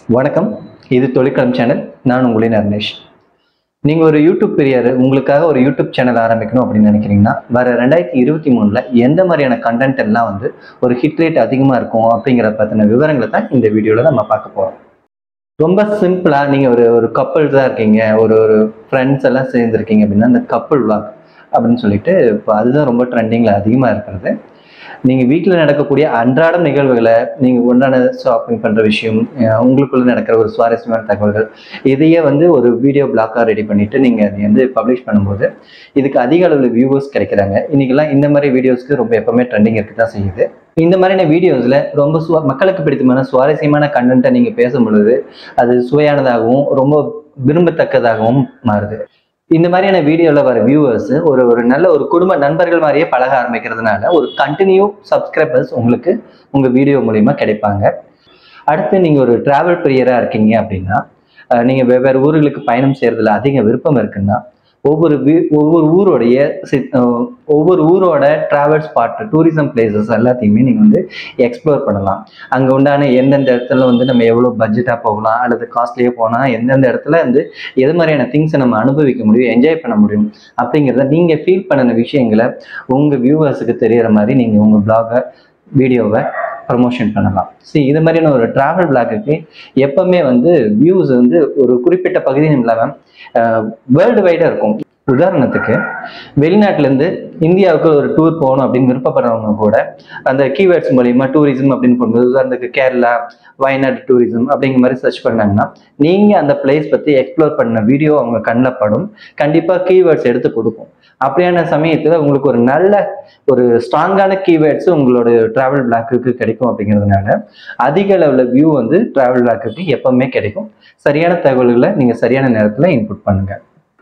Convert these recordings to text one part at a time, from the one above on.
வணக்கம் இது தொழிற்களம் சேனல் நான் உங்களின் அர்னேஷ் நீங்கள் ஒரு யூடியூப் பெரியார் உங்களுக்காக ஒரு யூடியூப் சேனல் ஆரம்பிக்கணும் அப்படின்னு நினைக்கிறீங்கன்னா வர ரெண்டாயிரத்தி இருபத்தி மூணில் எந்த மாதிரியான கண்டென்ட் எல்லாம் வந்து ஒரு ஹிட் ரேட் அதிகமாக இருக்கும் அப்படிங்கிறத பற்றின விவரங்களை தான் இந்த வீடியோவில் நம்ம பார்க்க போகிறோம் ரொம்ப சிம்பிளாக நீங்கள் ஒரு ஒரு கப்பல் தான் இருக்கீங்க ஒரு ஒரு ஃப்ரெண்ட்ஸ் எல்லாம் சேர்ந்துருக்கீங்க அப்படின்னா அந்த கப்பல் vlog அப்படின்னு சொல்லிட்டு இப்போ அதுதான் ரொம்ப ட்ரெண்டிங்கில் அதிகமாக இருக்கிறது நீங்கள் வீட்டில் நடக்கக்கூடிய அன்றாட நிகழ்வுகளை நீங்கள் ஒன்றான ஷாப்பிங் பண்ணுற விஷயம் அஹ் உங்களுக்குள்ள நடக்கிற ஒரு சுவாரஸ்யமான தகவல்கள் இதையே வந்து ஒரு வீடியோ பிளாக்காக ரெடி பண்ணிட்டு நீங்கள் அதை வந்து பப்ளிஷ் பண்ணும்போது இதுக்கு அதிக அளவில் வியூவர்ஸ் கிடைக்கிறாங்க இன்னைக்கெல்லாம் இந்த மாதிரி வீடியோஸ்க்கு ரொம்ப எப்பவுமே ட்ரெண்டிங் இருக்க தான் செய்யுது இந்த மாதிரியான வீடியோஸில் ரொம்ப சுவா மக்களுக்கு பிடித்தமான சுவாரஸ்யமான கண்டென்ட்டை நீங்கள் பேசும் பொழுது அது சுவையானதாகவும் ரொம்ப விரும்பத்தக்கதாகவும் மாறுது இந்த மாதிரியான வீடியோவில் வர வியூவர்ஸ் ஒரு ஒரு நல்ல ஒரு குடும்ப நண்பர்கள் மாதிரியே பழக ஆரம்பிக்கிறதுனால ஒரு கண்டினியூ சப்ஸ்கிரைபர்ஸ் உங்களுக்கு உங்கள் வீடியோ மூலிமா கிடைப்பாங்க அடுத்து நீங்கள் ஒரு டிராவல் பிரியராக இருக்கீங்க அப்படின்னா அஹ், நீங்க வெவ்வேறு ஊர்களுக்கு பயணம் செய்யறதுல அதிக விருப்பம் இருக்குன்னா ஒவ்வொரு வீ- ஒவ்வொரு ஊரோடைய சி- அஹ், ஒவ்வொரு ஊரோட டிராவல் ஸ்பாட் டூரிசம் பிளேசஸ் எல்லாத்தையுமே நீங்க வந்து எக்ஸ்ப்ளோர் பண்ணலாம் அங்க உண்டான எந்தெந்த இடத்துல வந்து நம்ம எவ்வளவு பட்ஜெட்டா போகலாம் அல்லது காஸ்ட்லியே போனா எந்தெந்த இடத்துல வந்து எது மாதிரியான திங்ஸை நம்ம அனுபவிக்க முடியும் என்ஜாய் பண்ண முடியும் அப்படிங்கிறத நீங்க ஃபீல் பண்ணின விஷயங்களை உங்க வியூவர்ஸுக்கு தெரியற மாதிரி நீங்க உங்க பிளாகை வீடியோவை ப்ரமோஷன் பண்ணலாம் சரி இது மாதிரியான ஒரு டிராவல் பிளாக்குக்கு எப்பவுமே வந்து வியூஸ் வந்து ஒரு குறிப்பிட்ட பகுதியும் இல்லாமல் வேர்ல்டு வைடாக இருக்கும் உதாரணத்துக்கு வெளிநாட்டிலேருந்து இந்தியாவுக்கு ஒரு டூர் போகணும் அப்படின்னு விருப்பப்படுறவங்க கூட அந்த கீவேர்ட்ஸ் மூலியமா டூரிசம் அப்படின்னு போகும்போது உதாரணத்துக்கு கேரளா வயநாடு டூரிசம் அப்படிங்கிற மாதிரி சர்ச் பண்ணாங்கன்னா நீங்கள் அந்த பிளேஸ் பற்றி எக்ஸ்ப்ளோர் பண்ண வீடியோ அவங்க கண்ணில் படும் கண்டிப்பாக கீவேர்ட்ஸ் எடுத்து கொடுக்கும் அப்படியான சமயத்தில் உங்களுக்கு ஒரு நல்ல ஒரு ஸ்ட்ராங்கான கீவேர்ட்ஸ் உங்களோட டிராவல் பிளாக்குக்கு கிடைக்கும் அப்படிங்கிறதுனால அதிக அளவில் வியூ வந்து டிராவல் பிளாக்குக்கு எப்பவுமே கிடைக்கும் சரியான தகவல்களை நீங்கள் சரியான நேரத்தில் இன்புட் பண்ணுங்க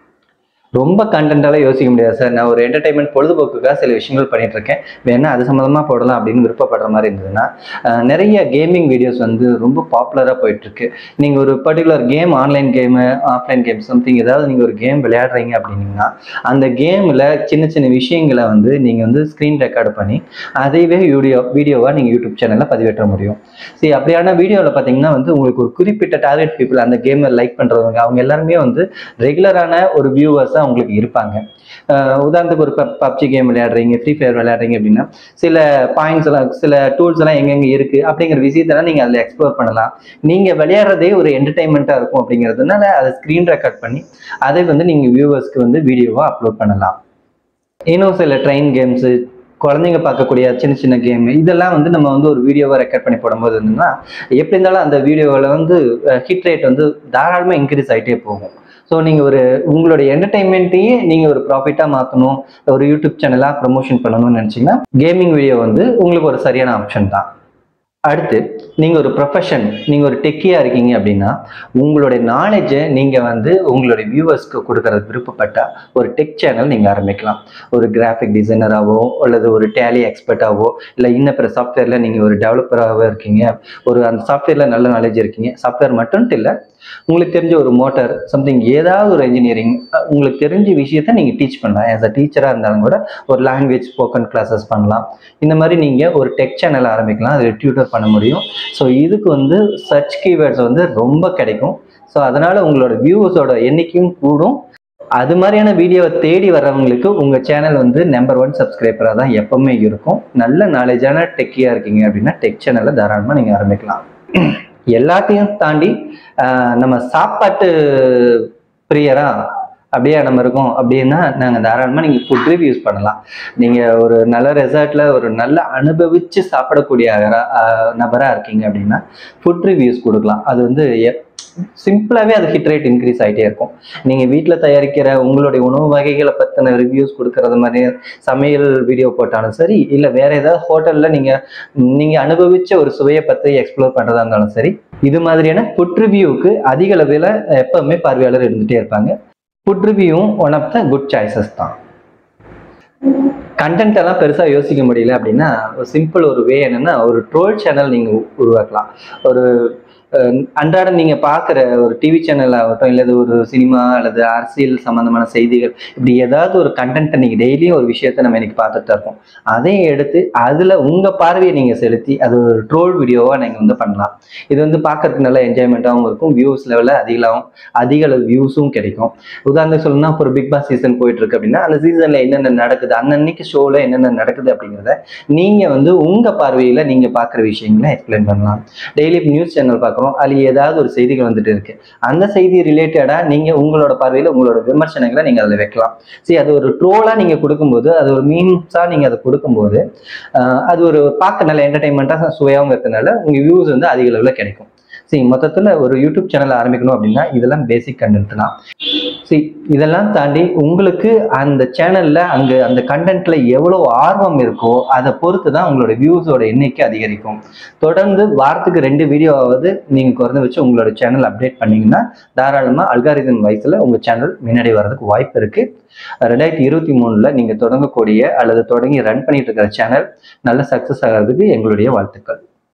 ரொம்ப கண்டென்ட்டாலாம் யோசிக்க முடியாது சார் நான் ஒரு என்டர்டைன்மெண்ட் பொழுதுபோக்குக்காக சில விஷயங்கள் பண்ணிட்டு இருக்கேன் வேணா அது சம்மந்தமாக போடலாம் அப்படின்னு விருப்பப்படுற மாதிரி இருந்ததுன்னா அஹ், நிறைய கேமிங் வீடியோஸ் வந்து ரொம்ப பாப்புலராக போயிட்டு இருக்கு நீங்கள் ஒரு particular game online game offline game something ஏதாவது நீங்கள் ஒரு கேம் விளையாடுறீங்க அப்படின்னீங்கன்னா அந்த கேமில் சின்ன சின்ன விஷயங்களை வந்து நீங்கள் வந்து ஸ்க்ரீன் ரெக்கார்டு பண்ணி அதையவே வீடியோ வீடியோவாக நீங்கள் யூடியூப் சேனலில் பதிவேற்ற முடியும் சரி அப்படியான வீடியோவில் பார்த்தீங்கன்னா வந்து உங்களுக்கு ஒரு குறிப்பிட்ட டார்கெட் பீப்புள் அந்த கேமை லைக் பண்ணுறவங்க அவங்க எல்லாருமே வந்து ரெகுலரான ஒரு வியூவர்ஸாக உங்களுக்கு இருப்பாங்க அஹ் உதாரணத்துக்கு ஒரு பப்ஜி கேம் விளையாடுறீங்க ஃப்ரீ ஃபயர் விளையாடுறீங்க அப்படின்னா சில பாயிண்ட்ஸ் எல்லாம் சில டூல்ஸ் எல்லாம் எங்கெங்க இருக்கு அப்படிங்கிற விஷயத்தெல்லாம் நீங்க அதில் எக்ஸ்ப்ளோர் பண்ணலாம் நீங்க விளையாடுறதே ஒரு என்டர்டைன்மெண்ட்டாக இருக்கும் அப்படிங்கிறதுனால அதை ஸ்க்ரீன் ரெக்கார்ட் பண்ணி அதை வந்து நீங்க வியூவர்ஸ்க்கு வந்து வீடியோவா அப்லோட் பண்ணலாம் இன்னும் சில ட்ரெயின் கேம்ஸு குழந்தைங்க பார்க்கக்கூடிய சின்ன சின்ன கேம் இதெல்லாம் வந்து நம்ம வந்து ஒரு வீடியோவை ரெக்கார்ட் பண்ணி போடும்போது என்னன்னா எப்படி இருந்தாலும் அந்த வீடியோவில் வந்து ஹிட் ரேட் வந்து தாராளமாக இன்க்ரீஸ் ஆகிட்டே போகும் ஸோ நீங்கள் ஒரு உங்களுடைய என்டர்டைன்மெண்ட்டையே நீங்கள் ஒரு ப்ராஃபிட்டாக மாற்றணும் ஒரு யூடியூப் சேனலாக ப்ரமோஷன் பண்ணணும்னு நினச்சிங்கன்னா கேமிங் வீடியோ வந்து உங்களுக்கு ஒரு சரியான ஆப்ஷன் தான் அடுத்து நீங்கள் ஒரு ப்ரொஃபஷன் நீங்கள் ஒரு டெக்கியாக இருக்கீங்க அப்படின்னா உங்களுடைய நாலேஜை நீங்கள் வந்து உங்களுடைய வியூவர்ஸ்க்கு கொடுக்கறது விருப்பப்பட்டால் ஒரு டெக் சேனல் நீங்கள் ஆரம்பிக்கலாம் ஒரு கிராஃபிக் டிசைனராகவோ அல்லது ஒரு டேலி எக்ஸ்பர்ட்டாகவோ இல்லை இன்ன பிற சாஃப்ட்வேரில் நீங்கள் ஒரு டெவலப்பராகவோ இருக்கீங்க ஒரு அந்த சாஃப்ட்வேரில் நல்ல நாலேஜ் இருக்கீங்க சாஃப்ட்வேர் மட்டும் இல்லை உங்களுக்கு தெரிஞ்ச ஒரு மோட்டார் சம்திங் ஏதாவது ஒரு இன்ஜினியரிங் உங்களுக்கு தெரிஞ்ச விஷயத்த நீங்கள் டீச் பண்ணலாம் ஆஸ் அ டீச்சராக இருந்தாலும் கூட ஒரு லாங்குவேஜ் ஸ்போக்கன் கிளாஸஸ் பண்ணலாம் இந்த மாதிரி நீங்கள் ஒரு டெக் சேனல் ஆரம்பிக்கலாம் அதில் டியூட்டர் பண்ண முடியும் ஸோ இதுக்கு வந்து சர்ச் கீவேர்ட்ஸ் வந்து ரொம்ப கிடைக்கும் ஸோ அதனால் உங்களோட வியூவர்ஸோட எண்ணிக்கையும் கூடும் அது மாதிரியான வீடியோவை தேடி வர்றவங்களுக்கு உங்கள் சேனல் வந்து நம்பர் ஒன் சப்ஸ்கிரைபராக தான் எப்பவுமே இருக்கும் நல்ல நாலேஜான டெக்கியாக இருக்கீங்க அப்படின்னா டெக் சேனலை தாராளமாக நீங்கள் ஆரம்பிக்கலாம் எல்லாத்தையும் தாண்டி ஆஹ், நம்ம சாப்பாட்டு பிரியரா அப்படியே நம்ம இருக்கோம் அப்படின்னா நாங்கள் தாராளமாக நீங்கள் ஃபுட் ரிவ்யூஸ் பண்ணலாம் நீங்கள் ஒரு நல்ல ரெசார்ட்டில் ஒரு நல்ல அனுபவித்து சாப்பிடக்கூடிய நபராக இருக்கீங்க அப்படின்னா ஃபுட் ரிவ்யூஸ் கொடுக்கலாம் அது வந்து சிம்பிளாகவே அது ஹிட் ரேட் இன்க்ரீஸ் ஆகிட்டே இருக்கும் நீங்கள் வீட்டில் தயாரிக்கிற உங்களுடைய உணவு வகைகளை பற்றின ரிவ்யூஸ் கொடுக்கறது மாதிரி சமையல் வீடியோ போட்டாலும் சரி இல்லை வேற ஏதாவது ஹோட்டலில் நீங்கள் நீங்கள் அனுபவிச்ச ஒரு சுவையை பற்றி எக்ஸ்ப்ளோர் பண்ணுறதா இருந்தாலும் சரி இது மாதிரியான ஃபுட் ரிவ்யூவுக்கு அதிக அளவில் எப்பவுமே பார்வையாளர் இருந்துகிட்டே இருப்பாங்க ஃபுட் ரிவ்யூவும் one of the good choices தான் கண்டென்ட் எல்லாம் பெருசாக யோசிக்க முடியல அப்படின்னா ஒரு சிம்பிள் ஒரு வே என்னன்னா ஒரு ட்ரோல் சேனல் நீங்கள் உருவாக்கலாம் ஒரு அஹ், அன்றாடம் நீங்க பார்க்குற ஒரு டிவி சேனல் ஆகட்டும் இல்லது ஒரு சினிமா அல்லது அரசியல் சம்பந்தமான செய்திகள் இப்படி ஏதாவது ஒரு கண்டென்ட்டை நீங்க டெய்லியும் ஒரு விஷயத்த நம்ம இன்னைக்கு பார்த்துட்டு தான் இருக்கோம் அதையும் எடுத்து அதுல உங்க பார்வையை நீங்க செலுத்தி அது ஒரு ட்ரோல் வீடியோவா நீங்க வந்து பண்ணலாம் இது வந்து பார்க்கறதுக்கு நல்ல என்ஜாய்மெண்ட்டாகவும் இருக்கும் வியூஸ் லெவலில் அதிகமாகவும் அதிக அளவு வியூஸும் கிடைக்கும் உதாரணத்துக்கு சொல்லணும்னா இப்போ ஒரு பிக் பாஸ் சீசன் போயிட்டு இருக்கு அப்படின்னா அந்த சீசன்ல என்னென்ன நடக்குது அன்னன்னைக்கு ஷோல என்னென்ன நடக்குது அப்படிங்கிறத நீங்க வந்து உங்க பார்வையில நீங்க பார்க்குற விஷயங்களை எக்ஸ்பிளைன் பண்ணலாம் டெய்லி நியூஸ் சேனல் பார்க்குறோம் அதுல ஏதாவது ஒரு செய்திகள் வந்துட்டு இருக்கு அந்த செய்தி ரிலேட்டடா நீங்க உங்களோட பார்வையில உங்களோட விமர்சனங்களை நீங்க அதில் வைக்கலாம் சரி அது ஒரு ட்ரோலா நீங்க கொடுக்கும்போது அது ஒரு மீம்ஸா நீங்க அதை கொடுக்கும்போது ஆஹ் அது ஒரு பார்க்க நல்ல என்டர்டைன்மெண்ட்டாக சுவையாகவும் இருக்கிறதுனால உங்க வியூஸ் வந்து அதிக அளவில் கிடைக்கும் சரி மொத்தத்தில் ஒரு யூடியூப் சேனல் ஆரம்பிக்கணும் அப்படின்னா இதெல்லாம் பேசிக் கண்டென்ட் தான் சரி இதெல்லாம் தாண்டி உங்களுக்கு அந்த சேனல்ல அங்க அந்த கண்டென்ட்ல எவ்வளவு ஆர்வம் இருக்கோ அதை பொறுத்து தான் உங்களோட வியூஸோட எண்ணிக்கை அதிகரிக்கும் தொடர்ந்து வாரத்துக்கு ரெண்டு வீடியோவாவது நீங்க குறைந்த வச்சு உங்களோட சேனல் அப்டேட் பண்ணீங்கன்னா தாராளமா அல்காரிதம் வயசுல உங்க சேனல் முன்னாடி வர்றதுக்கு வாய்ப்பு இருக்கு ரெண்டாயிரத்தி இருபத்தி மூணுல நீங்க தொடங்கக்கூடிய அல்லது தொடங்கி ரன் பண்ணிட்டு இருக்கிற சேனல் நல்ல சக்சஸ் ஆகிறதுக்கு எங்களுடைய வாழ்த்துக்கள்